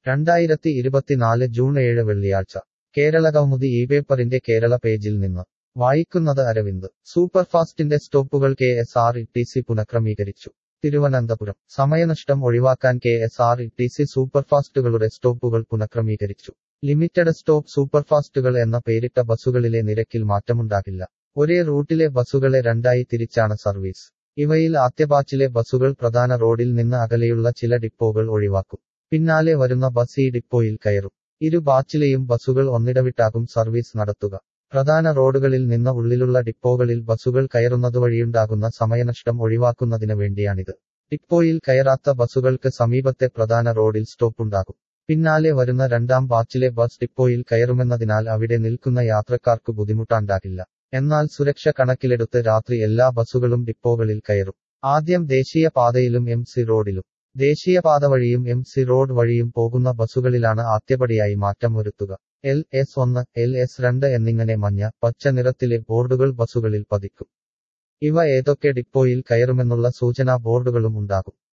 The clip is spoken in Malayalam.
രണ്ടായിരത്തി ഇരുപത്തിനാല് ജൂൺ ഏഴ് വെള്ളിയാഴ്ച കേരളകൗമുദി ഈ പേപ്പറിന്റെ കേരള പേജിൽ നിന്ന് വായിക്കുന്നത് അരവിന്ദ് സൂപ്പർഫാസ്റ്റിന്റെ സ്റ്റോപ്പുകൾ K S R T C സി പുനഃക്രമീകരിച്ചു തിരുവനന്തപുരം സമയനഷ്ടം ഒഴിവാക്കാൻ K S R T C സി സൂപ്പർഫാസ്റ്റുകളുടെ സ്റ്റോപ്പുകൾ പുനഃക്രമീകരിച്ചു ലിമിറ്റഡ് സ്റ്റോപ്പ് സൂപ്പർഫാസ്റ്റുകൾ എന്ന പേരിട്ട ബസ്സുകളിലെ നിരക്കിൽ മാറ്റമുണ്ടാകില്ല ഒരേ റൂട്ടിലെ ബസ്സുകളെ രണ്ടായി തിരിച്ചാണ് സർവീസ് ഇവയിൽ ആദ്യബാച്ചിലെ ബസ്സുകൾ പ്രധാന റോഡിൽ നിന്ന് അകലെയുള്ള ചില ഡിപ്പോകൾ ഒഴിവാക്കും പിന്നാലെ വരുന്ന ബസ് ഈ ഡിപ്പോയിൽ കയറും ഇരു ബാച്ചിലെയും ബസ്സുകൾ ഒന്നിടവിട്ടാകും സർവീസ് നടത്തുക പ്രധാന റോഡുകളിൽ നിന്ന് ഉള്ളിലുള്ള ഡിപ്പോകളിൽ ബസ്സുകൾ കയറുന്നതുവഴിയുണ്ടാകുന്ന സമയനഷ്ടം ഒഴിവാക്കുന്നതിന് വേണ്ടിയാണിത് ഡിപ്പോയിൽ കയറാത്ത ബസ്സുകൾക്ക് സമീപത്തെ പ്രധാന റോഡിൽ സ്റ്റോപ്പുണ്ടാകും പിന്നാലെ വരുന്ന രണ്ടാം ബാച്ചിലെ ബസ് ഡിപ്പോയിൽ കയറുമെന്നതിനാൽ അവിടെ നിൽക്കുന്ന യാത്രക്കാർക്ക് ബുദ്ധിമുട്ടുണ്ടാകില്ല എന്നാൽ സുരക്ഷ കണക്കിലെടുത്ത് രാത്രി എല്ലാ ബസ്സുകളും ഡിപ്പോകളിൽ കയറും ആദ്യം ദേശീയ പാതയിലും എം സി റോഡിലും ദേശീയപാത വഴിയും എം സി റോഡ് വഴിയും പോകുന്ന ബസ്സുകളിലാണ് ആദ്യപടിയായി മാറ്റം വരുത്തുക എൽ എസ് ഒന്ന് എൽ എസ് രണ്ട് എന്നിങ്ങനെ മഞ്ഞ പച്ച നിറത്തിലെ ബോർഡുകൾ ബസ്സുകളിൽ പതിക്കും ഇവ ഏതൊക്കെ ഡിപ്പോയിൽ കയറുമെന്നുള്ള സൂചനാ ബോർഡുകളും ഉണ്ടാകും